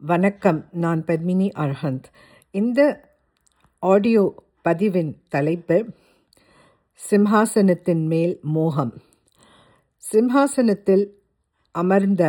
வணக்கம் நான் பத்மினி அர்ஹந்த் இந்த ஆடியோ பதிவின் தலைப்பு சிம்ஹாசனத்தின் மேல் மோகம் சிம்ஹாசனத்தில் அமர்ந்த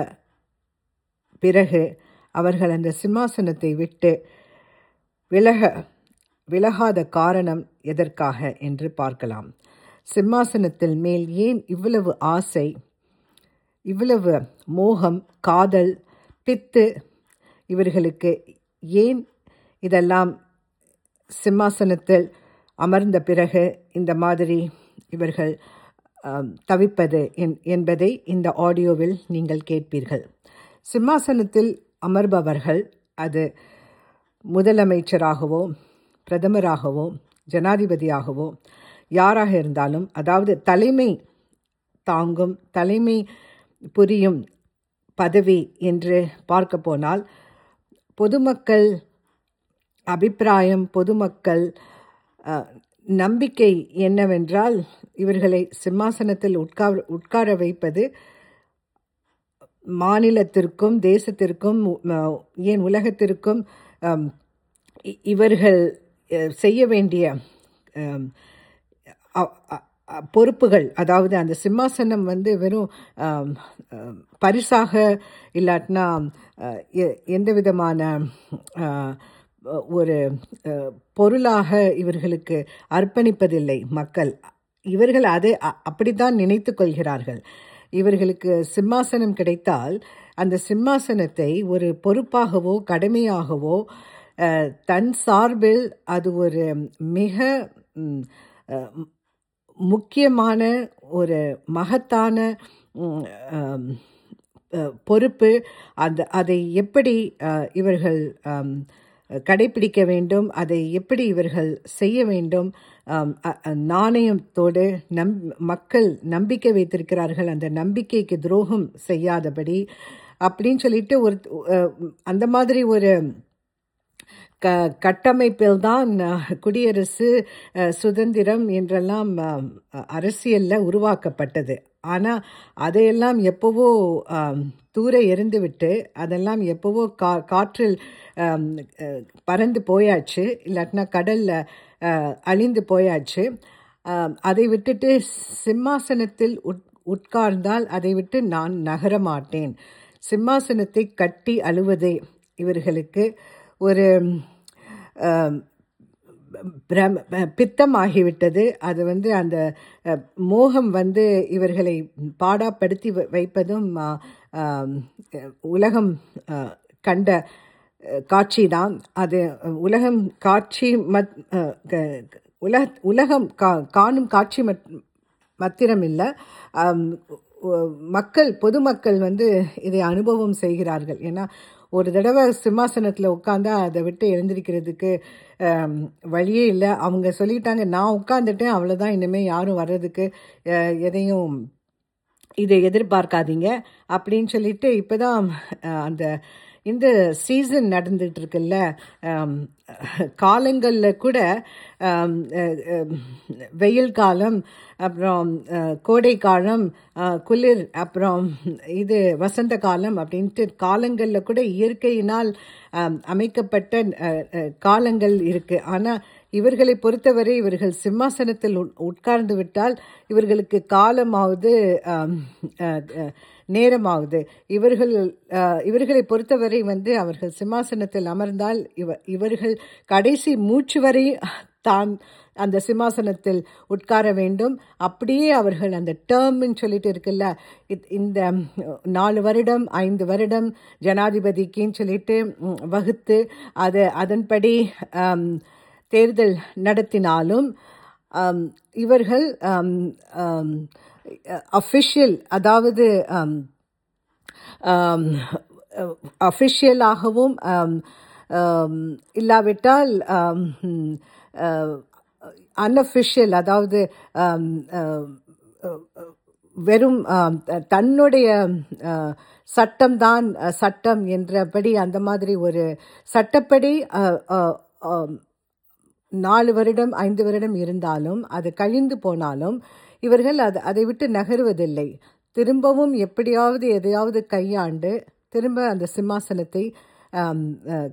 பிறகு அவர்கள் அந்த சிம்மாசனத்தை விட்டு விலக விலகாத காரணம் எதற்காக என்று பார்க்கலாம் சிம்மாசனத்தில் மேல் ஏன் இவ்வளவு ஆசை இவ்வளவு மோகம் காதல் பித்து இவர்களுக்கு ஏன் இதெல்லாம் சிம்மாசனத்தில் அமர்ந்த பிறகு இந்த மாதிரி இவர்கள் ஆம், தவிப்பது என்- என்பதை இந்த ஆடியோவில் நீங்கள் கேட்பீர்கள் சிம்மாசனத்தில் அமர்பவர்கள் அது முதலமைச்சராகவோ பிரதமராகவோ ஜனாதிபதியாகவோ யாராக இருந்தாலும் அதாவது தலைமை தாங்கும் தலைமை புரியும் பதவி என்று பார்க்க போனால் பொதுமக்கள் அபிப்பிராயம் பொதுமக்கள் அஹ், நம்பிக்கை என்னவென்றால் இவர்களை சிம்மாசனத்தில் உட்கார் உட்கார வைப்பது மாநிலத்திற்கும் தேசத்திற்கும் அஹ், ஏன் உலகத்திற்கும் அம், இ- இவர்கள் அஹ், செய்ய வேண்டிய அம், அ- அ- அ- பொறுப்புகள் அதாவது அந்த சிம்மாசனம் வந்து வெறும் ஆம், ஆம், பரிசாக இல்லாட்டினா அஹ், எ- எந்த விதமான அஹ், ஒரு அஹ், பொருளாக இவர்களுக்கு அர்ப்பணிப்பதில்லை மக்கள் இவர்கள் அதை அ- அப்படித்தான் நினைத்துக் கொள்கிறார்கள் இவர்களுக்கு சிம்மாசனம் கிடைத்தால் அந்த சிம்மாசனத்தை ஒரு பொறுப்பாகவோ கடமையாகவோ அஹ், தன் சார்பில் அது ஒரு மிக ம், அஹ், முக்கியமான ஒரு மகத்தான ம், ஆம், அஹ், பொறுப்பு அந்த அதை எப்படி அஹ், இவர்கள் ஆம், கடைபிடிக்க வேண்டும் அதை எப்படி இவர்கள் செய்ய வேண்டும் ஆம், அ- அ- நாணயத்தோடு நம் மக்கள் நம்பிக்கை வைத்திருக்கிறார்கள் அந்த நம்பிக்கைக்கு துரோகம் செய்யாதபடி அப்படின்னு சொல்லிட்டு ஒரு அஹ், அந்த மாதிரி ஒரு க கட்டமைப்பில் தான் குடியரசு அஹ், சுதந்திரம் என்றெல்லாம் அஹ், அரசியல்ல உருவாக்கப்பட்டது ஆனால் அதையெல்லாம் எப்போவோ ஆம், தூர எறிந்துவிட்டு அதெல்லாம் எப்போவோ கா காற்றில் ஆம், அஹ், பறந்து போயாச்சு இல்லாட்டினா கடலில் அழிந்து போயாச்சு ஆம், அதை விட்டுட்டு சிம்மாசனத்தில் உட் உட்கார்ந்தால் அதை விட்டு நான் நகர மாட்டேன் சிம்மாசனத்தை கட்டி அழுவதே இவர்களுக்கு ஒரு ஆம், பிரம் பித்தம் ஆகிவிட்டது அது வந்து அந்த அஹ், மோகம் வந்து இவர்களை பாடாப்படுத்தி வ- வைப்பதும் ஆ, ஆம், அஹ், உலகம் அஹ், கண்ட காட்சி தான் அது அஹ், உலகம் காட்சி மத் அஹ், க- உலக உலகம் கா காணும் காட்சி மட் மத்திரம் இல்லை மக்கள் பொதுமக்கள் வந்து இதை அனுபவம் செய்கிறார்கள் ஏன்னா ஒரு தடவை சிம்மாசனத்தில் உட்காந்தா அதை விட்டு எழுந்திருக்கிறதுக்கு ஆம், வழியே இல்லை அவங்க சொல்லிட்டாங்க நான் உட்காந்துட்டேன் அவ்வளோதான் இனிமேல் யாரும் வர்றதுக்கு அஹ், எதையும் இதை எதிர்பார்க்காதீங்க அப்படின்னு சொல்லிட்டு இப்போதான் அந்த இந்த சீசன் நடந்துட்டு இருக்குல்ல ஆம், காலங்களில் கூட ஆம், அஹ், அஹ், வெயில் காலம் அப்புறம் அஹ், கோடை காலம் அஹ், குளிர் அப்புறம் இது வசந்த காலம் அப்படின்ட்டு காலங்களில் கூட இயற்கையினால் ஆம், அமைக்கப்பட்ட அஹ், அஹ், காலங்கள் இருக்கு ஆனால் இவர்களை பொறுத்தவரை இவர்கள் சிம்மாசனத்தில் உட்- உட்கார்ந்து விட்டால் இவர்களுக்கு காலமாவது ஆம், அஹ், அஹ், நேரமாகுது இவர்கள் அஹ், இவர்களை பொறுத்தவரை வந்து அவர்கள் சிம்மாசனத்தில் அமர்ந்தால் இவ இவர்கள் கடைசி மூச்சு வரை தான் அந்த சிம்மாசனத்தில் உட்கார வேண்டும் அப்படியே அவர்கள் அந்த டேர்ம்னு சொல்லிட்டு இருக்குல்ல இத்- இந்த ம், நாலு வருடம் ஐந்து வருடம் ஜனாதிபதிக்குன்னு சொல்லிட்டு ம், வகுத்து அது அதன்படி ஆம், தேர்தல் நடத்தினாலும் ஆம், இவர்கள் அஃபிஷியல் அதாவது ஆம், அஃபிஷியலாகவும் இல்லாவிட்டால் அன்அஃபிஷியல் அதாவது ஆம், அஹ், அஹ், வெறும் ஆம், த- தன்னுடைய அஹ், சட்டம்தான் அஹ், சட்டம் என்றபடி அந்த மாதிரி ஒரு சட்டப்படி அஹ், அஹ், ஆம், நாலு வருடம் ஐந்து வருடம் இருந்தாலும் அது கழிந்து போனாலும் இவர்கள் அது அதை விட்டு நகருவதில்லை திரும்பவும் எப்படியாவது எதையாவது கையாண்டு திரும்ப அந்த சிம்மாசனத்தை ஆம், அஹ்,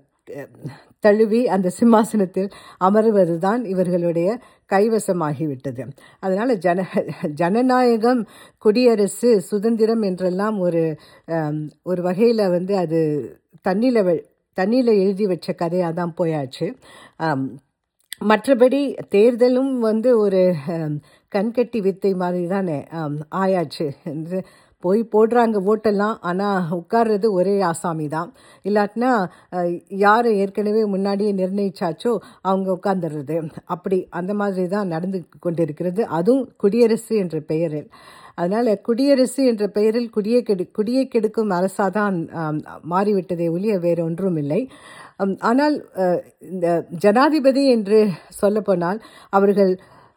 தழுவி அந்த சிம்மாசனத்தில் அமர்வதுதான் இவர்களுடைய கைவசமாகிவிட்டது அதனால ஜன ஜனநாயகம் குடியரசு சுதந்திரம் என்றெல்லாம் ஒரு ஆம், ஒரு வகையில் வந்து அது தண்ணியில் தண்ணியில் எழுதி வச்ச கதையாக தான் போயாச்சு ஆம், மற்றபடி தேர்தலும் வந்து ஒரு ஆம், கண்கட்டி வித்தை மாதிரி தானே ஆம், ஆயாச்சு என்று போய் போடுறாங்க ஓட்டெல்லாம் ஆனால் உட்கார்றது ஒரே ஆசாமி தான் இல்லாட்டினா அஹ், யாரை ஏற்கனவே முன்னாடியே நிர்ணயிச்சாச்சோ அவங்க உட்கார்ந்துடுறது அப்படி அந்த மாதிரி தான் நடந்து கொண்டிருக்கிறது அதுவும் குடியரசு என்ற பெயரில் அதனால் குடியரசு என்ற பெயரில் குடியை கெடு குடியை கெடுக்கும் அரசாக தான் ஆம், மாறிவிட்டதே ஒழிய வேறு ஒன்றும் இல்லை ஆம், ஆனால் அஹ், இந்த ஜனாதிபதி என்று சொல்லப்போனால் அவர்கள்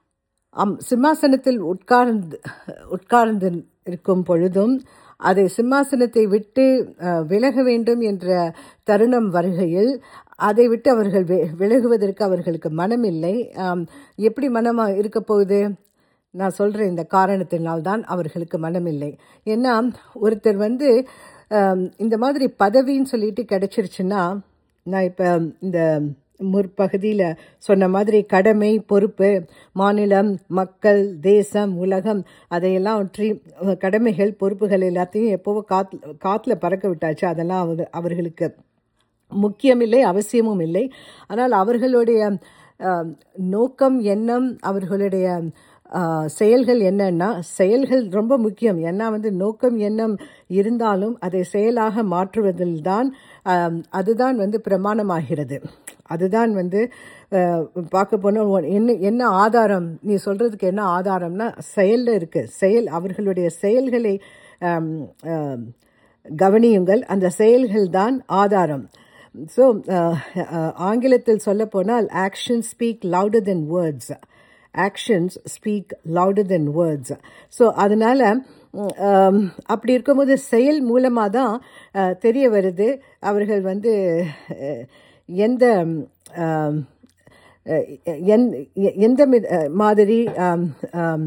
அம் சிம்மாசனத்தில் உட்கார்ந்து உட்கார்ந்து இருக்கும் பொழுதும் அதை சிம்மாசனத்தை விட்டு அஹ், விலக வேண்டும் என்ற தருணம் வருகையில் அதை விட்டு அவர்கள் வி- விலகுவதற்கு அவர்களுக்கு மனமில்லை ஆம், எப்படி மனமா இருக்க போகுது நான் சொல்கிறேன் இந்த காரணத்தினால்தான் அவர்களுக்கு மனமில்லை ஏன்னா ஒருத்தர் வந்து ஆம், இந்த மாதிரி பதவின்னு சொல்லிட்டு கிடைச்சிருச்சுன்னா நான் இப்போ இந்த முற்பகுதியில் சொன்ன மாதிரி கடமை பொறுப்பு மாநிலம் மக்கள் தேசம் உலகம் அதையெல்லாம் ஒற்றி கடமைகள் பொறுப்புகள் எல்லாத்தையும் எப்போவோ காத்து காற்றுல பறக்க விட்டாச்சு அதெல்லாம் அவங்க அவர்களுக்கு முக்கியமில்லை அவசியமும் இல்லை ஆனால் அவர்களுடைய ஆம், நோக்கம் எண்ணம் அவர்களுடைய ஆ, செயல்கள் என்னன்னா செயல்கள் ரொம்ப முக்கியம் ஏன்னா வந்து நோக்கம் எண்ணம் இருந்தாலும் அதை செயலாக மாற்றுவதில் தான் ஆம், அதுதான் வந்து பிரமாணமாகிறது அதுதான் வந்து ஆ, பார்க்க போனால் என்ன என்ன ஆதாரம் நீ சொல்றதுக்கு என்ன ஆதாரம்னா செயலில் இருக்கு செயல் அவர்களுடைய செயல்களை ஆம், ஆம், கவனியுங்கள் அந்த செயல்கள் தான் ஆதாரம் ஸோ ஆங்கிலத்தில் சொல்ல போனால் action speak louder than words actions speak louder than words so அதனால ம், ஆம், அப்படி இருக்கும்போது செயல் மூலமாக தான் அஹ், தெரிய வருது அவர்கள் வந்து அஹ், எந்த ஆம், அஹ், எந்- எந்த மித- மாதிரி ஆம், ஆம்,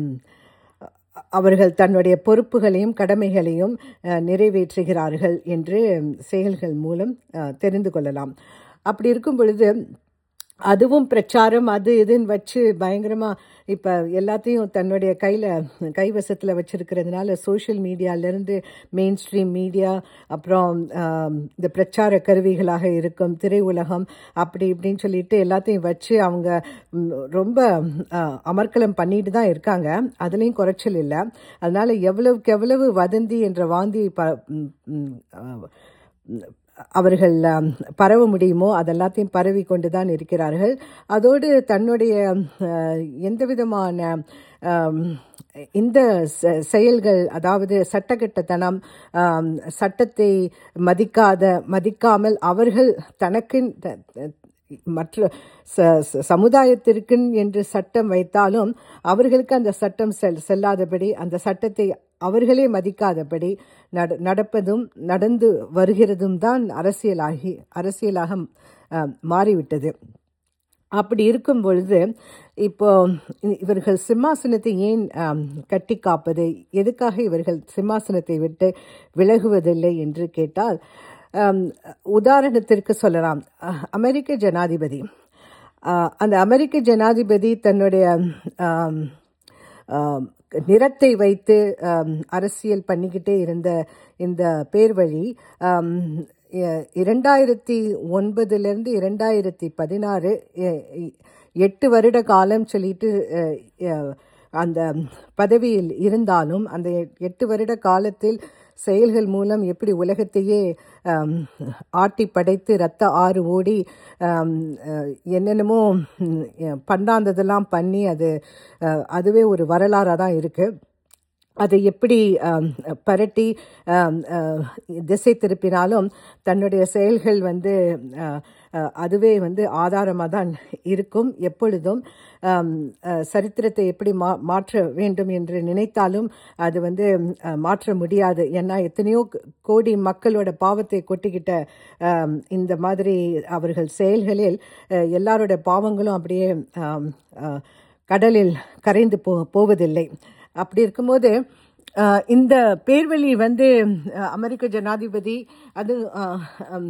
அவர்கள் தன்னுடைய பொறுப்புகளையும் கடமைகளையும் அஹ், நிறைவேற்றுகிறார்கள் என்று செயல்கள் மூலம் அஹ், தெரிந்து கொள்ளலாம் அப்படி இருக்கும் பொழுது அதுவும் பிரச்சாரம் அது இதுன்னு வச்சு பயங்கரமாக இப்போ எல்லாத்தையும் தன்னுடைய கையில் கைவசத்தில் வச்சிருக்கிறதுனால சோஷியல் மீடியாலேருந்து மெயின் ஸ்ட்ரீம் மீடியா அப்புறம் ஆம், இந்த பிரச்சார கருவிகளாக இருக்கும் திரையுலகம் அப்படி இப்படின்னு சொல்லிட்டு எல்லாத்தையும் வச்சு அவங்க ம், ரொம்ப ஆ, அமர்க்கலம் பண்ணிட்டு தான் இருக்காங்க அதுலேயும் குறைச்சல் இல்லை அதனால எவ்வளவுக்கு எவ்வளவு வதந்தி என்ற வாந்தி ப ம், ம், ஆ, அவர்கள் ஆம், பரவ முடியுமோ அதெல்லாத்தையும் பரவி கொண்டு தான் இருக்கிறார்கள் அதோடு தன்னுடைய அஹ், எந்த விதமான ஆம், இந்த செ- செயல்கள் அதாவது சட்டக்கட்டத்தனம் ஆம், சட்டத்தை மதிக்காத மதிக்காமல் அவர்கள் தனக்கு மற்ற ச- ச- சமுதாயத்திற்கு என்று சட்டம் வைத்தாலும் அவர்களுக்கு அந்த சட்டம் செல் செல்லாதபடி அந்த சட்டத்தை அவர்களே மதிக்காதபடி நட நடப்பதும் நடந்து வருகிறதும் தான் அரசியலாகி அரசியலாக அஹ், மாறிவிட்டது அப்படி இருக்கும் பொழுது இப்போ இ- இவர்கள் சிம்மாசனத்தை ஏன் ஆம், கட்டி காப்பது எதுக்காக இவர்கள் சிம்மாசனத்தை விட்டு விலகுவதில்லை என்று கேட்டால் ஆம், உதாரணத்திற்கு சொல்லலாம் அஹ், அமெரிக்க ஜனாதிபதி அஹ், அந்த அமெரிக்க ஜனாதிபதி தன்னுடைய ஆம், ஆம், நிறத்தை வைத்து ஆம், அரசியல் பண்ணிக்கிட்டே இருந்த இந்த பேர் வழி ஆம், எ- இரண்டாயிரத்தி ஒன்பதுலேருந்து இரண்டாயிரத்தி பதினாறு எ- எ- எட்டு வருட காலம் சொல்லிட்டு அஹ், அஹ், அந்த பதவியில் இருந்தாலும் அந்த எட்டு வருட காலத்தில் செயல்கள் மூலம் எப்படி உலகத்தையே ஆம், ஆட்டி படைத்து ரத்த ஆறு ஓடி ஆம், அஹ், என்னென்னமோ ம், பண்ணாததெல்லாம் பண்ணி அது அஹ், அதுவே ஒரு வரலாறாக தான் இருக்குது அதை எப்படி ஆம், பரட்டி ஆம், அஹ், திசை திருப்பினாலும் தன்னுடைய செயல்கள் வந்து அஹ், அஹ், அதுவே வந்து ஆதாரமாக தான் இருக்கும் எப்பொழுதும் ஆம், அஹ், சரித்திரத்தை எப்படி மா மாற்ற வேண்டும் என்று நினைத்தாலும் அது வந்து அஹ், மாற்ற முடியாது ஏன்னா எத்தனையோ க- கோடி மக்களோட பாவத்தை கொட்டிக்கிட்ட ஆம், இந்த மாதிரி அவர்கள் செயல்களில் அஹ், எல்லாரோட பாவங்களும் அப்படியே ஆம், அஹ், கடலில் கரைந்து போ போவதில்லை அப்படி இருக்கும்போது அஹ், இந்த பேர்வழி வந்து அஹ், அமெரிக்க ஜனாதிபதி அது அஹ், ஹம்,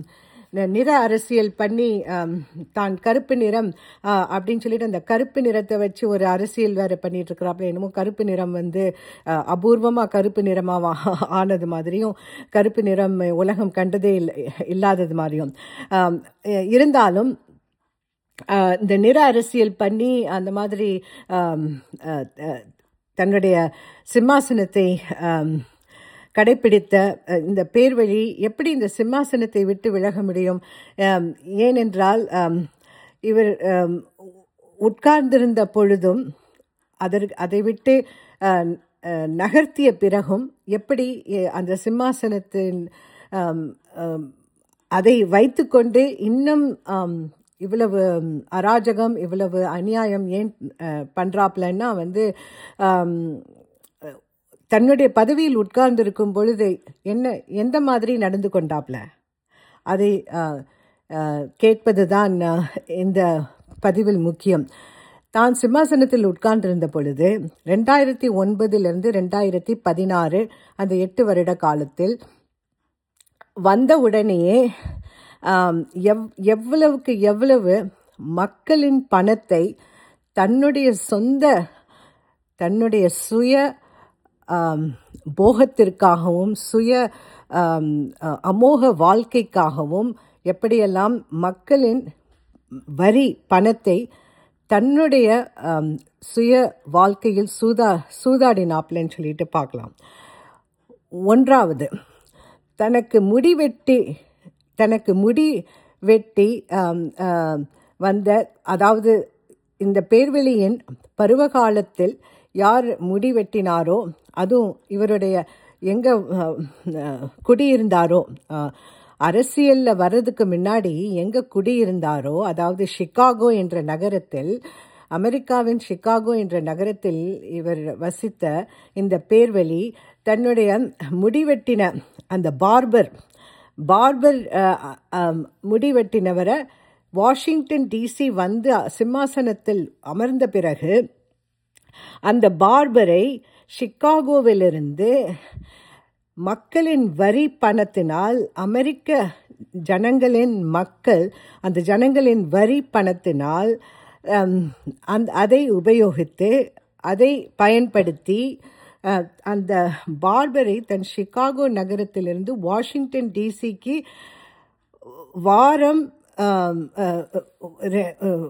ந- நிற அரசியல் பண்ணி ஆம், தான் கருப்பு நிறம் ஆ, அப்படின்னு சொல்லிட்டு அந்த கருப்பு நிறத்தை வச்சு ஒரு அரசியல் வேற பண்ணிட்டு இருக்கிறாப்புல என்னமோ கருப்பு நிறம் வந்து ஆ, அபூர்வமா கருப்பு நிறமா ஆனது மாதிரியும் கருப்பு நிறம் உலகம் கண்டதே இல்லை இல்லாதது மாதிரியும் ஆம், இ- இருந்தாலும் ஆஹ் இந்த நிற அரசியல் பண்ணி அந்த மாதிரி ஆம், அஹ், அஹ், தன்னுடைய சிம்மாசனத்தை ஆம், கடைப்பிடித்த அஹ், இந்த பேர்வழி எப்படி இந்த சிம்மாசனத்தை விட்டு விலக முடியும் ஆம், ஏனென்றால் ஆம், இவர் ஆம், உட்கார்ந்திருந்த பொழுதும் அதற்கு அதை விட்டு அஹ், அஹ், நகர்த்திய பிறகும் எப்படி அஹ், அந்த சிம்மாசனத்தின் ஆம், ஆம், அதை வைத்துக்கொண்டு இன்னும் ஆம், இவ்வளவு ம், அராஜகம் இவ்வளவு அநியாயம் ஏன் அஹ், பண்றாப்லன்னா வந்து ஆம், அஹ், தன்னுடைய பதவியில் உட்கார்ந்திருக்கும் பொழுது என்ன எந்த மாதிரி நடந்து கொண்டாப்ல அதை அஹ், அஹ், கேட்பதுதான் அஹ், இந்த பதிவில் முக்கியம் தான் சிம்மாசனத்தில் உட்கார்ந்திருந்த பொழுது ரெண்டாயிரத்தி ஒன்பதிலிருந்து ரெண்டாயிரத்தி பதினாறு அந்த எட்டு வருட காலத்தில் வந்த உடனேயே ஆம், எவ் எவ்வளவுக்கு எவ்வளவு மக்களின் பணத்தை தன்னுடைய சொந்த தன்னுடைய சுய ஆம், போகத்திற்காகவும் சுய ஆம், அ- அமோக வாழ்க்கைக்காகவும் எப்படியெல்லாம் மக்களின் வரி பணத்தை தன்னுடைய ஆம், சுய வாழ்க்கையில் சூதா சூதாடினாப்லன்னு சொல்லிட்டு பார்க்கலாம் ஒன்றாவது தனக்கு முடி வெட்டி தனக்கு முடி வெட்டி ஆம், ஆம், வந்த அதாவது இந்த பேர்வெளியின் பருவகாலத்தில் யார் முடி வெட்டினாரோ அதுவும் இவருடைய எங்கே குடியிருந்தாரோ ஆ, அரசியல்ல வர்றதுக்கு முன்னாடி எங்க குடியிருந்தாரோ அதாவது சிகாகோ என்ற நகரத்தில் அமெரிக்காவின் சிகாகோ என்ற நகரத்தில் இவர் வசித்த இந்த பேர்வழி தன்னுடைய முடிவெட்டின அந்த பார்பர் பார்பர் அஹ், அஹ், முடிவெட்டினவரை வாஷிங்டன் டிசி வந்து சிம்மாசனத்தில் அமர்ந்த பிறகு அந்த பார்பரை சிகாகோவிலிருந்து மக்களின் வரி பணத்தினால் அமெரிக்க ஜனங்களின் மக்கள் அந்த ஜனங்களின் வரி பணத்தினால் அம், அந்த அதை உபயோகித்து அதை பயன்படுத்தி அஹ், அந்த பார்பரை தன் சிகாகோ நகரத்திலிருந்து வாஷிங்டன் டிசிக்கு வாரம் ஆம், அஹ், ரெ- அஹ்,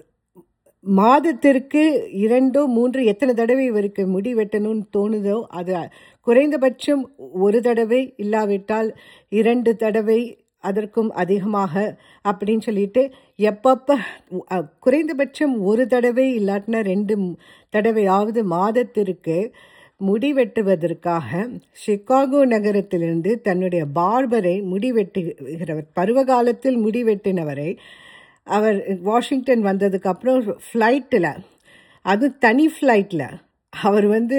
மாதத்திற்கு இரண்டோ மூன்று எத்தனை தடவை இவருக்கு முடி வெட்டணும்னு தோணுதோ அது குறைந்தபட்சம் ஒரு தடவை இல்லாவிட்டால் இரண்டு தடவை அதற்கும் அதிகமாக அப்படின்னு சொல்லிட்டு எப்பப்போ குறைந்தபட்சம் ஒரு தடவை இல்லாட்டினா ரெண்டு தடவையாவது மாதத்திற்கு முடி வெட்டுவதற்காக சிகாகோ நகரத்திலிருந்து தன்னுடைய பார்பரை முடி வெட்டுகிறவர் பருவகாலத்தில் முடி வெட்டினவரை அவர் வாஷிங்டன் வந்ததுக்கு அப்புறம் ஃப்ளைட்டில் அது தனி ஃப்ளைட்டில் அவர் வந்து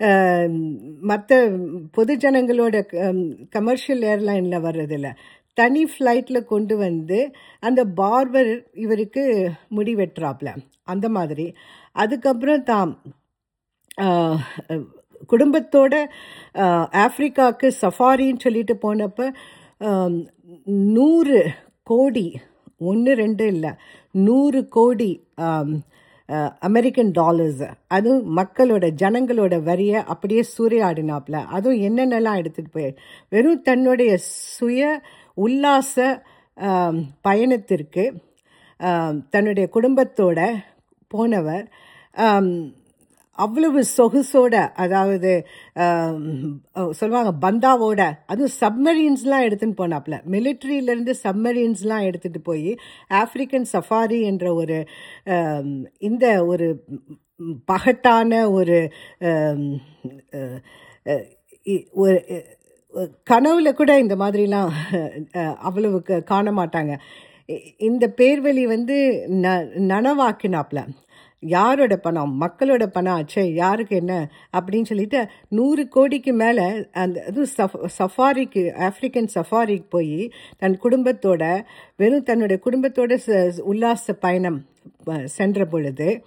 மற்ற பொதுஜனங்களோட கமர்ஷியல் ஏர்லைனில் வர்றதில்ல தனி ஃப்ளைட்டில் கொண்டு வந்து அந்த பார்பர் இவருக்கு முடி வெட்டுறாப்ல அந்த மாதிரி அதுக்கப்புறம் தாம் ஆஹ், குடும்பத்தோட ஆஹ், ஆப்பிரிக்காவுக்கு சஃபாரின்னு சொல்லிட்டு போனப்ப ஆம், நூறு கோடி ஒன்று ரெண்டு இல்லை நூறு கோடி ஆம், ஆஹ், அமெரிக்கன் டாலர்ஸ் அதுவும் மக்களோட ஜனங்களோட வரியை அப்படியே சூறையாடினாப்ல அதுவும் என்னென்னலாம் எடுத்துகிட்டு போய் வெறும் தன்னுடைய சுய உல்லாச ஆம், பயணத்திற்கு ஆம், தன்னுடைய குடும்பத்தோட போனவர் ஆம், அவ்வளவு சொகுசோட அதாவது ஆம், சொல்லுவாங்க பந்தாவோட அதுவும் சப்மரீன்ஸ்லாம் எடுத்துன்னு போனாப்ல மிலிட்ரியிலேருந்து சப்மரீன்ஸ்லாம் எடுத்துகிட்டு போய் ஆப்பிரிக்கன் சஃபாரி என்ற ஒரு ஆம், இந்த ஒரு ம், பகட்டான ஒரு ஆம், அஹ், அஹ், இ- ஒரு அஹ், கனவுல கூட இந்த மாதிரிலாம் அஹ், அவ்வளவு க- காண மாட்டாங்க இ- இந்த பேர்வழி வந்து ந நனவாக்கினாப்ல யாரோட பணம் மக்களோட பணம் ஆச்சே யாருக்கு என்ன அப்படின்னு சொல்லிட்டு நூறு கோடிக்கு மேலே அந்த அதுவும் சஃப் சஃபாரிக்கு ஆப்பிரிக்கன் சஃபாரிக்கு போய் தன் குடும்பத்தோட வெறும் தன்னுடைய குடும்பத்தோட ச- உல்லாச பயணம் அஹ், சென்ற பொழுது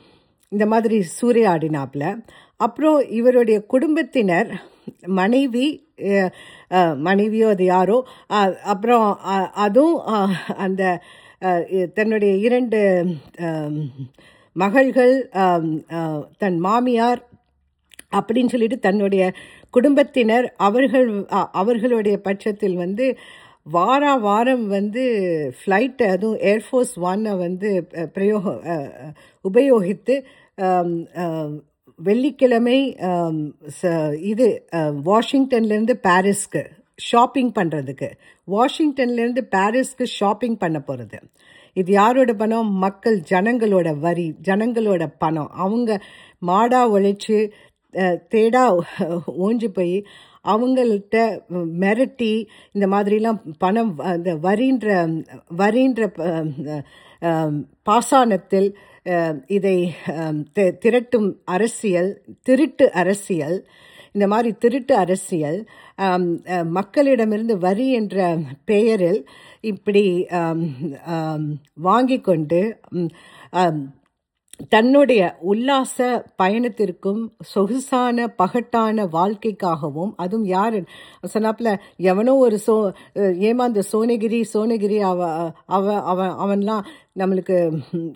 இந்த மாதிரி சூறையாடினாப்புல அப்புறம் இவருடைய குடும்பத்தினர் மனைவி அஹ், அஹ், மனைவியோ அது யாரோ அஹ், அப்புறம் அஹ், அதுவும் அஹ், அந்த அஹ், இ- தன்னுடைய இரண்டு அஹ், மகள்கள் அஹ், அஹ், தன் மாமியார் அப்படின்னு சொல்லிட்டு தன்னுடைய குடும்பத்தினர் அவர்கள் அ- அவர்களுடைய பட்சத்தில் வந்து வாரா வாரம் வந்து ஃப்ளைட்டை அதுவும் ஏர்ஃபோர்ஸ் ஒன்னை வந்து அஹ், பிரயோக அஹ், அஹ், உபயோகித்து ஆம், ஆம், வெள்ளிக்கிழமை ஆம், ச- இது அஹ், வாஷிங்டன்லேருந்து பாரிஸ்க்கு ஷாப்பிங் பண்ணுறதுக்கு வாஷிங்டன்லேருந்து பாரிஸ்க்கு ஷாப்பிங் பண்ண போகிறது இது யாரோட பணம் மக்கள் ஜனங்களோட வரி ஜனங்களோட பணம் அவங்க மாடா உழைச்சி அஹ், தேடா ஓஞ்சு போய் அவங்கள்ட்ட மிரட்டி இந்த மாதிரிலாம் பணம் அந்த வரின்ற வரின்ற அஹ், அஹ், பாசானத்தில் அஹ், இதை அஹ், தி- திரட்டும் அரசியல் திருட்டு அரசியல் இந்த மாதிரி திருட்டு அரசியல் ஆம், அஹ், மக்களிடமிருந்து வரி என்ற பெயரில் இப்படி ஆம், ஆம், வாங்கிக் கொண்டு ம், ஆம், தன்னுடைய உல்லாச பயணத்திற்கும் சொகுசான பகட்டான வாழ்க்கைக்காகவும் அதுவும் யாரு சொன்னாப்புல எவனோ ஒரு சோ அஹ், ஏமாந்த சோனகிரி சோனகிரி அவ அவ அவன் அவன்லாம் நம்மளுக்கு ம்,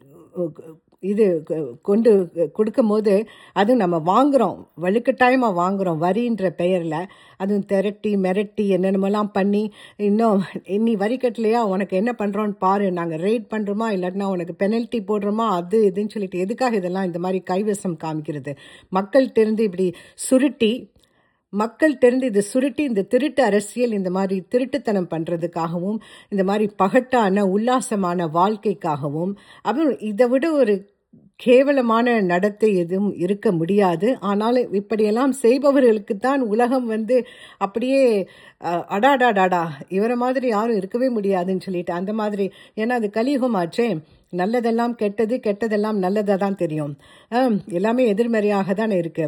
இது கொ- கொண்டு கொடுக்கும் போது அதுவும் நம்ம வாங்குறோம் வலுக்கட்டாயமாக வாங்குறோம் வரின்ற பெயரில் அதுவும் திரட்டி மிரட்டி என்னென்னமெல்லாம் பண்ணி இன்னும் நீ வரி கட்டலையா உனக்கு என்ன பண்ணுறோன்னு பாரு நாங்கள் ரேட் பண்ணுறோமா இல்லாட்டினா உனக்கு பெனல்ட்டி போடுறோமா அது இதுன்னு சொல்லிட்டு எதுக்காக இதெல்லாம் இந்த மாதிரி கைவசம் காமிக்கிறது மக்கள்கிட்ட இருந்து இப்படி சுருட்டி மக்கள் தெரிந்து இது சுருட்டி இந்த திருட்டு அரசியல் இந்த மாதிரி திருட்டுத்தனம் பண்ணுறதுக்காகவும் இந்த மாதிரி பகட்டான உல்லாசமான வாழ்க்கைக்காகவும் அப்புறம் இதை விட ஒரு கேவலமான நடத்தை எதுவும் இருக்க முடியாது ஆனாலும் இப்படியெல்லாம் செய்பவர்களுக்கு தான் உலகம் வந்து அப்படியே அஹ், அடாடாடாடா இவரை மாதிரி யாரும் இருக்கவே முடியாதுன்னு சொல்லிட்டு அந்த மாதிரி ஏன்னா அது கலியுகமாச்சே நல்லதெல்லாம் கெட்டது கெட்டதெல்லாம் நல்லதாக தான் தெரியும் அஹ், எல்லாமே எதிர்மறையாக தான் இருக்கு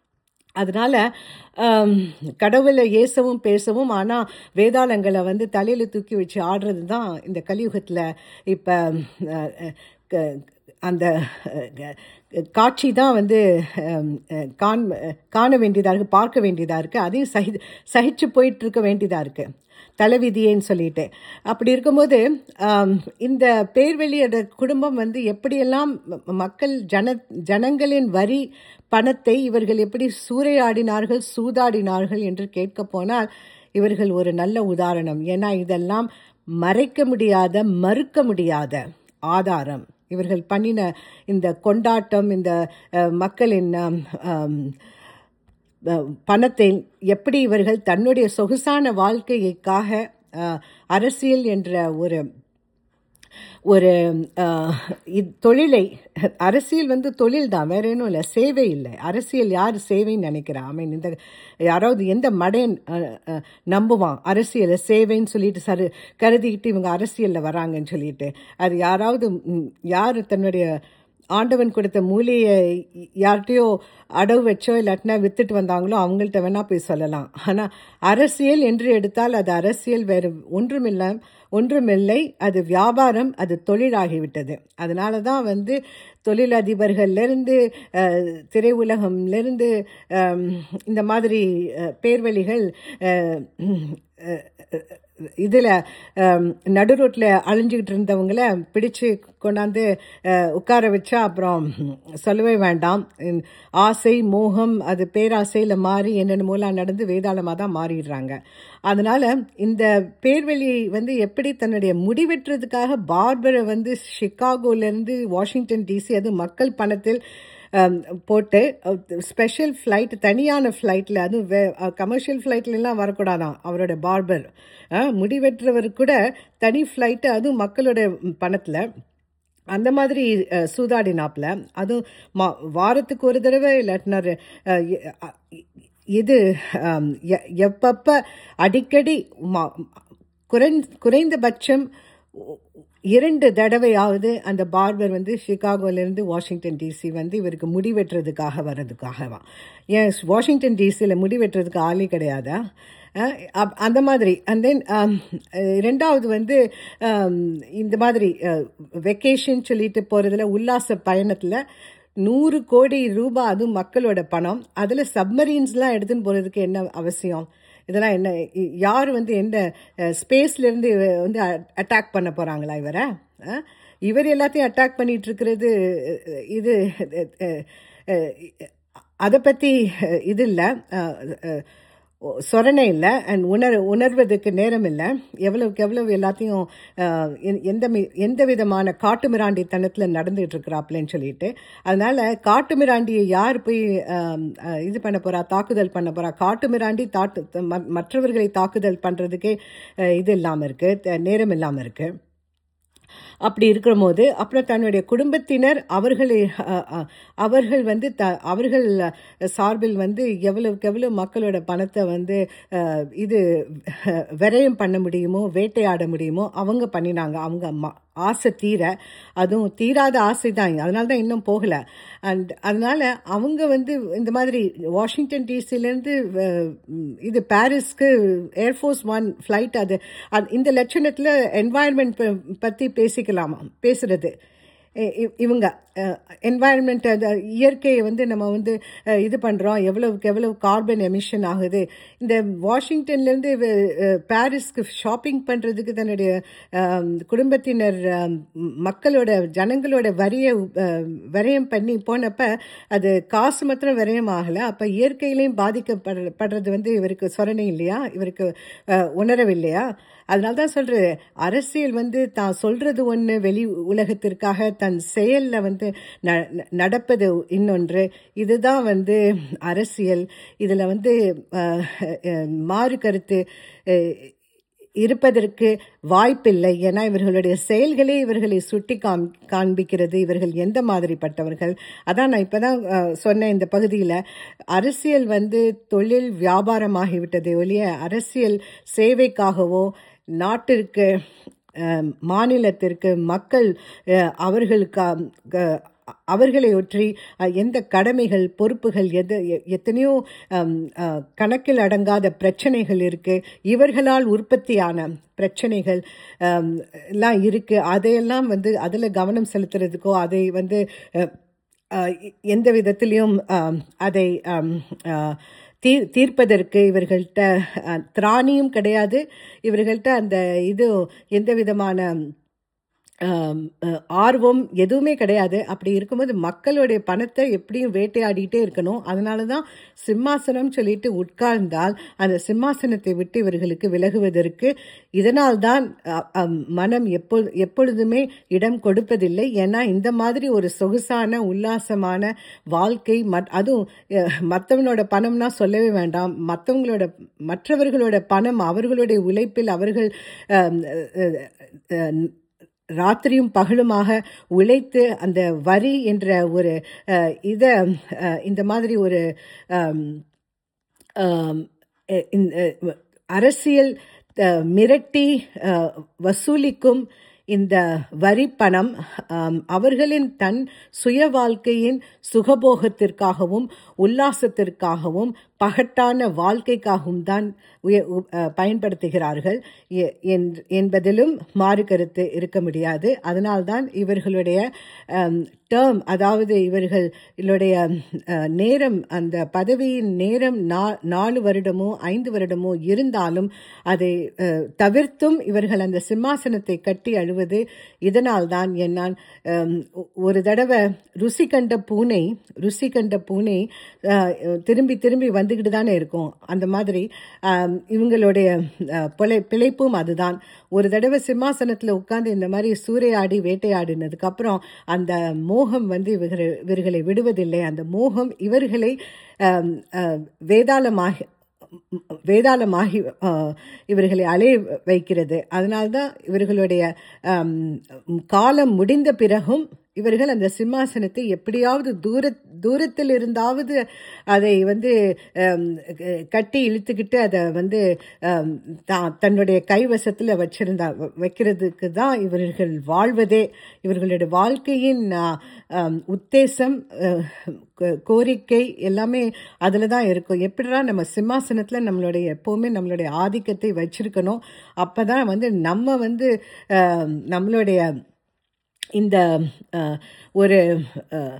அதனால ஆம், கடவுளை ஏசவும் பேசவும் ஆனால் வேதாளங்களை வந்து தலையில் தூக்கி வச்சு ஆடுறது தான் இந்த கலியுகத்தில் இப்போ அந்த அஹ், காட்சி தான் வந்து ஆம், அஹ், காண் காண வேண்டியதாக இருக்குது பார்க்க வேண்டியதாக இருக்குது அதையும் சகி சகிச்சு போயிட்டு இருக்க வேண்டியதாக இருக்குது தலைவிதியேன்னு சொல்லிட்டு அப்படி இருக்கும்போது ஆம், இந்த பேர்வெளியோட குடும்பம் வந்து எப்படியெல்லாம் ம- மக்கள் ஜன ஜனங்களின் வரி பணத்தை இவர்கள் எப்படி சூறையாடினார்கள் சூதாடினார்கள் என்று கேட்க போனால் இவர்கள் ஒரு நல்ல உதாரணம் ஏன்னா இதெல்லாம் மறைக்க முடியாத மறுக்க முடியாத ஆதாரம் இவர்கள் பண்ணின இந்த கொண்டாட்டம் இந்த அஹ், மக்களின் ஆம், ஆம், அஹ், பணத்தை எப்படி இவர்கள் தன்னுடைய சொகுசான வாழ்க்கைக்காக அஹ், அரசியல் என்ற ஒரு ஒரு அஹ், இத்- தொழிலை அரசியல் வந்து தொழில் தான் வேற ஒன்றும் இல்லை சேவை இல்லை அரசியல் யார் சேவைன்னு நினைக்கிறா ஐ மீன் இந்த யாராவது எந்த மடையன் அஹ், அஹ், நம்புவான் அரசியலை சேவைன்னு சொல்லிட்டு சரு கருதிக்கிட்டு இவங்க அரசியலில் வராங்கன்னு சொல்லிட்டு அது யாராவது ம், யார் தன்னுடைய ஆண்டவன் கொடுத்த மூலியை யார்கிட்டயோ அடவு வச்சோ இல்லாட்டினா வித்துட்டு வந்தாங்களோ அவங்கள்ட்ட வேணா போய் சொல்லலாம் ஆனால் அரசியல் என்று எடுத்தால் அது அரசியல் வேறு ஒன்றுமில்லை ஒன்றுமில்லை அது வியாபாரம் அது தொழிலாகிவிட்டது அதனால தான் வந்து தொழிலதிபர்கள்லேருந்து அஹ், திரையுலகம்லேருந்து அம், இந்த மாதிரி அஹ், பேர்வழிகள் அஹ், அஹ், இதில் நடு ரோட்டில் அழிஞ்சிக்கிட்டு இருந்தவங்கள பிடிச்சு கொண்டாந்து அஹ், உட்கார வச்சா அப்புறம் சொல்லவே வேண்டாம் உம், ஆசை மோகம் அது பேராசையில் மாறி என்னென்னமோலாம் நடந்து வேதாளமாக தான் மாறிடுறாங்க அதனால இந்த பேர்வழி வந்து எப்படி தன்னுடைய முடிவெட்டுறதுக்காக பார்பரை வந்து சிகாகோலேருந்து வாஷிங்டன் டிசி அது மக்கள் பணத்தில் அம், போட்டு ஸ்பெஷல் ஃப்ளைட் தனியான ஃப்ளைட்டில் அதுவும் வே கமர்ஷியல் ஃப்ளைட்லலாம் வரக்கூடாதான் அவரோட பார்பர் முடிவெட்டுறவர் கூட தனி ஃப்ளைட்டு அதுவும் மக்களோட பணத்தில் அந்த மாதிரி அஹ், சூதாடினாப்புல அதுவும் மா வாரத்துக்கு ஒரு தடவை இல்லாட்டினா ரெ- அஹ், எ- அ- இது அம், எ- எப்பப்ப அடிக்கடி மா- குறைந் குறைந்தபட்சம் இரண்டு தடவையாவது அந்த பார்பர் வந்து சிகாகோலேருந்து வாஷிங்டன் டிசி வந்து இவருக்கு முடி வெட்டுறதுக்காக வர்றதுக்காகவா ஏன் வாஷிங்டன் டிசியில் முடி வெட்டுறதுக்கு ஆளே கிடையாதா அஹ் அப்- அந்த மாதிரி அண்ட் தென் ரெண்டாவது வந்து um, இந்த மாதிரி வெக்கேஷன் சொல்லிட்டு போகிறதுல உல்லாச பயணத்தில் நூறு கோடி ரூபாய் அதுவும் மக்களோட பணம் அதில் சப்மரீன்ஸ்லாம் எடுத்துன்னு போகிறதுக்கு என்ன அவசியம் இதெல்லாம் என்ன இ- யார் வந்து எந்த ஸ்பேஸ்லேருந்து வந்து அட்டாக் பண்ண போகிறாங்களா இவரை அஹ்? இவர் எல்லாத்தையும் அட்டாக் பண்ணிட்டு இருக்கிறது அஹ், இது அஹ், அஹ், அதை பற்றி இது இல்லை சொரணை இல்லை அண்ட் உணர் உணர்வதற்கு நேரம் இல்லை எவ்வளவுக்கு எவ்வளவு எல்லாத்தையும் அஹ், எ- எந்த மி- எந்த விதமான காட்டு மிராண்டித்தனத்தில் நடந்துகிட்டு இருக்கிறாப்லன்னு சொல்லிட்டு அதனால காட்டு மிராண்டியை யார் போய் அஹ், அஹ், இது பண்ண போறா தாக்குதல் பண்ண போறா காட்டு மிராண்டி தாட்டு ம- மற்றவர்களை தாக்குதல் பண்ணுறதுக்கே இது இல்லாமல் இருக்கு த- நேரம் இல்லாமல் இருக்கு அப்படி இருக்கிற போது அப்புறம் தன்னுடைய குடும்பத்தினர் அவர்களை அ, அ, அவர்கள் வந்து த அவர்கள் சார்பில் வந்து எவ்வளவுக்கு எவ்வளவு மக்களோட பணத்தை வந்து அ, இது அ, விரயம் பண்ண முடியுமோ வேட்டையாட முடியுமோ அவங்க பண்ணினாங்க அவங்க ம- ஆசை தீர அதுவும் தீராத ஆசை தான் அதனால தான் இன்னும் போகல அண்ட் அதனால அவங்க வந்து இந்த மாதிரி வாஷிங்டன் டிசிலேருந்து இது பாரிஸ்க்கு ஏர்ஃபோர்ஸ் ஒன் ஃப்ளைட் அது அது- இந்த லட்சணத்தில் என்வாயர்மெண்ட் பற்றி பேசிக்கலாமா பேசுறது இ- இ- இவங்க என்வாயர்மெண்ட் இயற்கையை வந்து நம்ம வந்து அஹ், இது பண்ணுறோம் எவ்வளவுக்கு எவ்வளவு கார்பன் எமிஷன் ஆகுது இந்த வாஷிங்டன்லேருந்து பாரிஸ்க்கு ஷாப்பிங் பண்ணுறதுக்கு தன்னுடைய அஹ், குடும்பத்தினர் அஹ், மக்களோட ஜனங்களோட வரிய விரயம் பண்ணி போனப்ப அது காசு மாத்திரம் விரயம் ஆகலை அப்போ இயற்கையிலையும் பாதிக்கப்படுற படுறது வந்து இவருக்கு சொரணை இல்லையா இவருக்கு அஹ், உணரவில்லையா அதனால தான் சொல்றது அரசியல் வந்து தான் சொல்றது ஒன்று வெளி உலகத்திற்காக தன் செயல்ல வந்து ந- ந- நடப்பது இன்னொன்று இதுதான் வந்து அரசியல் இதுல வந்து அஹ், அஹ், மாறு கருத்து அஹ், இருப்பதற்கு வாய்ப்பில்லை ஏன்னா இவர்களுடைய செயல்களே இவர்களை சுட்டி காம் காண்பிக்கிறது இவர்கள் எந்த மாதிரிப்பட்டவர்கள் அதான் நான் இப்பதான் அஹ், சொன்ன இந்த பகுதியில் அரசியல் வந்து தொழில் வியாபாரமாகிவிட்டதே ஒழிய அரசியல் சேவைக்காகவோ நாட்டிற்கு அஹ், மாநிலத்திற்கு மக்கள் அஹ், அவர்களுக்கு அஹ், அவர்களை ஒற்றி அஹ், எந்த கடமைகள் பொறுப்புகள் எது எ- எத்தனையோ அம், அஹ், கணக்கில் அடங்காத பிரச்சனைகள் இருக்கு இவர்களால் உற்பத்தியான பிரச்சனைகள் அம், எல்லாம் இருக்கு அதையெல்லாம் வந்து அதில் கவனம் செலுத்துறதுக்கோ அதை வந்து அஹ், அஹ், எந்த விதத்திலையும் அம், அதை அம், அஹ், தீர் தீர்ப்பதற்கு இவர்கள்ட்ட அஹ், திராணியும் கிடையாது இவர்கள்ட்ட அந்த இது எந்த விதமான ஆம், அஹ், ஆர்வம் எதுவுமே கிடையாது அப்படி இருக்கும்போது மக்களுடைய பணத்தை எப்படியும் வேட்டையாடிட்டே இருக்கணும் அதனால தான் சிம்மாசனம் சொல்லிட்டு உட்கார்ந்தால் அந்த சிம்மாசனத்தை விட்டு இவர்களுக்கு விலகுவதற்கு இதனால்தான் அ, அம், மனம் எப்பொ எப்பொழுதுமே இடம் கொடுப்பதில்லை ஏன்னா இந்த மாதிரி ஒரு சொகுசான உல்லாசமான வாழ்க்கை மற்- அதுவும் அஹ், மற்றவனோட பணம்னா சொல்லவே வேண்டாம் மற்றவங்களோட மற்றவர்களோட பணம் அவர்களுடைய உழைப்பில் அவர்கள் அம், அஹ், அஹ், ராத்திரியும் பகலுமாக உழைத்து அந்த வரி என்ற ஒரு அஹ், இத அஹ், இந்த மாதிரி ஒரு அம், ஆம், எ- இந்த, அஹ், அரசியல் அஹ், மிரட்டி அஹ், வசூலிக்கும் இந்த வரி பணம் ஆம், அவர்களின் தன் சுய வாழ்க்கையின் சுகபோகத்திற்காகவும் உல்லாசத்திற்காகவும் பகட்டான வாழ்க்கைக்காகவும் தான் உய- உ- அஹ், பயன்படுத்துகிறார்கள் எ- என்- என்பதிலும் மாறு கருத்து இருக்க முடியாது அதனால்தான் இவர்களுடைய டேர்ம் அதாவது இவர்களுடைய அஹ், நேரம் அந்த பதவியின் நேரம் நா- நாலு வருடமோ ஐந்து வருடமோ இருந்தாலும் அதை அஹ், தவிர்த்தும் இவர்கள் அந்த சிம்மாசனத்தை கட்டி அழுவது இதனால்தான் என்னால் அம், ஒ- ஒரு தடவை ருசி கண்ட பூனை ருசி கண்ட பூனை அஹ், திரும்பி திரும்பி வந்துக்கிட்டு தானே இருக்கும் அந்த மாதிரி ஆம், இவங்களுடைய அஹ், பிழை பிழைப்பும் அதுதான் ஒரு தடவை சிம்மாசனத்தில் உட்கார்ந்து இந்த மாதிரி சூறையாடி வேட்டையாடினதுக்கு அப்புறம் அந்த மோகம் வந்து இவர்கள் இவர்களை விடுவதில்லை அந்த மோகம் இவர்களை ஆம், அஹ், வேதாளமாகி வேதாளமாகி அஹ், இவர்களை அலைய வைக்கிறது அதனால்தான் இவர்களுடைய ஆம், காலம் முடிந்த பிறகும் இவர்கள் அந்த சிம்மாசனத்தை எப்படியாவது தூர தூரத்தில் இருந்தாவது அதை வந்து ஆம், க- கட்டி இழுத்துக்கிட்டு அதை வந்து ஆம், தா- தன்னுடைய கைவசத்தில் வச்சிருந்தா வ- வைக்கிறதுக்கு தான் இவர்கள் வாழ்வதே இவர்களுடைய வாழ்க்கையின் ஆ, ஆம், உத்தேசம் அஹ், கோ- கோரிக்கை எல்லாமே அதில் தான் இருக்கும் எப்படிடா நம்ம சிம்மாசனத்தில் நம்மளுடைய எப்போவுமே நம்மளுடைய ஆதிக்கத்தை வச்சிருக்கணும் அப்போ தான் வந்து நம்ம வந்து ஆம், நம்மளுடைய இந்த அஹ், ஒரு அஹ்,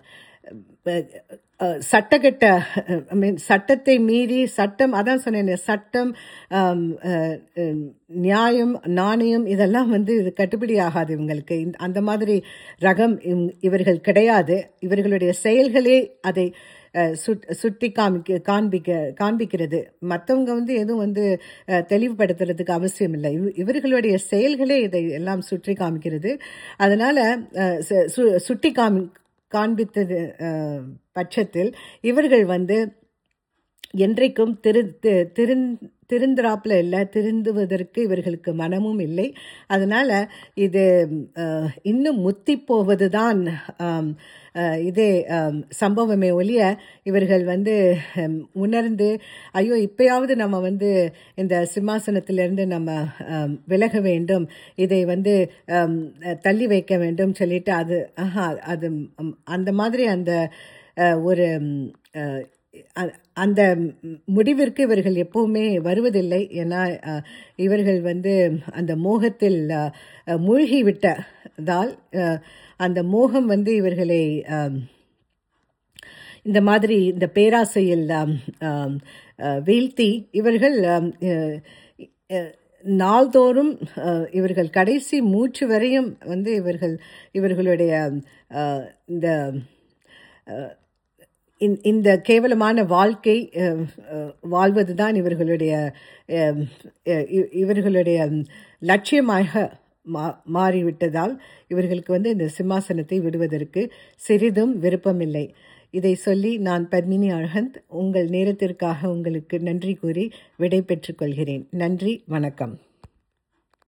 அஹ், சட்டகட்ட ஐ மீன் சட்டத்தை மீறி சட்டம் அதான் சொன்னேன் சட்டம் ஆம், அஹ், அஹ், நியாயம் நாணயம் இதெல்லாம் வந்து இது கட்டுப்படி ஆகாது இவங்களுக்கு இந்த- அந்த மாதிரி ரகம் இவங்க- இவர்கள் கிடையாது இவர்களுடைய செயல்களே அதை அஹ், சுட்- சுட்டி காமிக்க காண்பிக்க காண்பிக்கிறது மற்றவங்க வந்து எதுவும் வந்து அஹ், தெளிவுபடுத்துறதுக்கு அவசியம் இல்லை இவ- இவர்களுடைய செயல்களே இதை எல்லாம் சுற்றி காமிக்கிறது அதனால அஹ், சு- சு- சுட்டி காமி காண்பித்தது அஹ், பட்சத்தில் இவர்கள் வந்து என்றைக்கும் திரு தி- திருந் திருந்துறாப்புல இல்லை திருந்துவதற்கு இவர்களுக்கு மனமும் இல்லை அதனால இது அஹ், இன்னும் முத்தி போவது தான் இதே ஆம், சம்பவமே ஒழிய இவர்கள் வந்து ஹம், உணர்ந்து ஐயோ இப்பயாவது நம்ம வந்து இந்த சிம்மாசனத்திலிருந்து நம்ம ஆம், விலக வேண்டும் இதை வந்து ஆம், தள்ளி வைக்க வேண்டும் சொல்லிட்டு அது ஆஹா அது ம், அந்த மாதிரி அந்த அஹ், ஒரு ம், அஹ், அ- அந்த முடிவிற்கு இவர்கள் எப்பவுமே வருவதில்லை ஏன்னா அஹ், இவர்கள் வந்து அந்த மோகத்தில் அஹ், அஹ், மூழ்கி விட்டதால் அஹ், அந்த மோகம் வந்து இவர்களை அஹ், இந்த மாதிரி இந்த பேராசையில் ஆம், ஆம், அஹ், வீழ்த்தி இவர்கள் ஆம், அஹ், அஹ், நாள்தோறும் அஹ், இவர்கள் கடைசி மூச்சு வரையும் வந்து இவர்கள் இவர்களுடைய அஹ், இந்த அஹ், இந்த- இந்த கேவலமான வாழ்க்கை அஹ், அஹ், வாழ்வதுதான் இவர்களுடைய அஹ், அஹ், இ- இவர்களுடைய லட்சியமாக மா மாறிவிட்டதால் இவர்களுக்கு வந்து இந்த சிம்மாசனத்தை விடுவதற்கு சிறிதும் விருப்பமில்லை இதை சொல்லி நான் பத்மினி அழகந்த் உங்கள் நேரத்திற்காக உங்களுக்கு நன்றி கூறி விடை பெற்றுக் கொள்கிறேன் நன்றி வணக்கம்